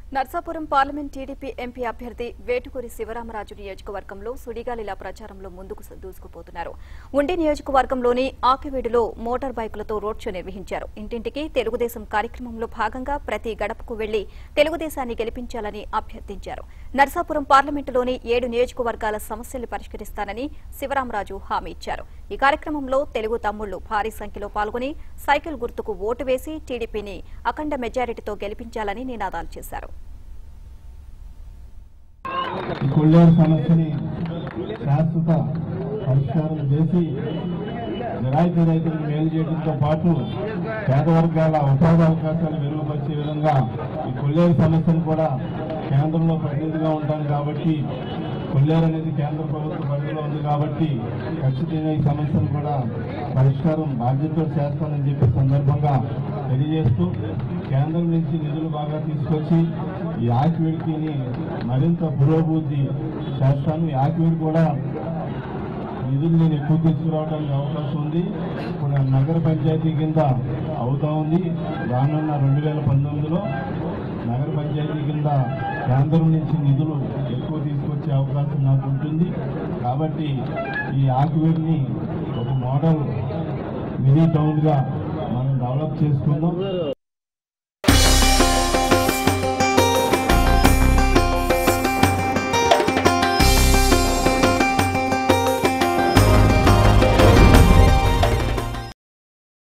Narsapuram parliament TDP MP అభ్యర్థి వేటుకూరి శివరామరాజు నియోజకవర్గంలో సుడిగాలిలా ప్రచారంలో ముందుకు స- దూసుకుపోతున్నారు ఉండి నియోజకవర్గంలోని ఆకివీడులో మోటార్ బైకులతో రోడ్ షో నిర్వహించారు ఇంటింటికి తెలుగుదేశం కార్యక్రమంలో భాగంగా ప్రతి గడపకు వెళ్లి తెలుగుదేశాన్ని గెలిపించాలని అభ్యర్థించారు నర్సాపురం పార్లమెంటులోని ఏడు నియోజకవర్గాల సమస్యలు పరిష్కరిస్తానని శివరామరాజు హామీ ఇచ్చారు ఈ కార్యక్రమంలో తెలుగు తమ్ముళ్లు భారీ సంఖ్యలో పాల్గొని సైకిల్ గుర్తుకు ఓటు వేసి టీడీపీని అఖండ మెజారిటీతో గెలిపించాలని నినాదాలు చేశారు ఈ కొల్లేరు సమస్యని శాశ్వత పరిష్కారం చేసి నిరాయితీ రైతులకు మేలు చేయడంతో పాటు పేద వర్గాల ఉపాధి అవకాశాలు మెరుగుపరిచే విధంగా ఈ కొల్లేరు సమస్యను కూడా కేంద్రంలో ప్రతినిధిగా ఉంటాను కాబట్టి కొల్లేరు అనేది కేంద్ర ప్రభుత్వ పరిధిలో ఉంది కాబట్టి ఖచ్చితంగా ఈ సమస్యను కూడా పరిష్కారం బాధ్యతతో చేస్తానని చెప్పి సందర్భంగా తెలియజేస్తూ కేంద్రం నుంచి నిధులు బాగా తీసుకొచ్చి ఈ ఆకివీడికి మరింత పురోభివృద్ధి చేస్తాను ఈ ఆకివీడి కూడా నిధులు నేను ఎక్కువ తీసుకురావడానికి అవకాశం ఉంది ఇప్పుడు నగర పంచాయతీ కింద అవుతా ఉంది రానున్న రెండు వేల పంతొమ్మిదిలో నగర పంచాయతీ కింద కేంద్రం నుంచి నిధులు ఎక్కువ తీసుకొచ్చే అవకాశం నాకు ఉంటుంది కాబట్టి ఈ ఆకివీడిని ఒక మోడల్ మినీ టౌన్గా మనం డెవలప్ చేసుకుందాం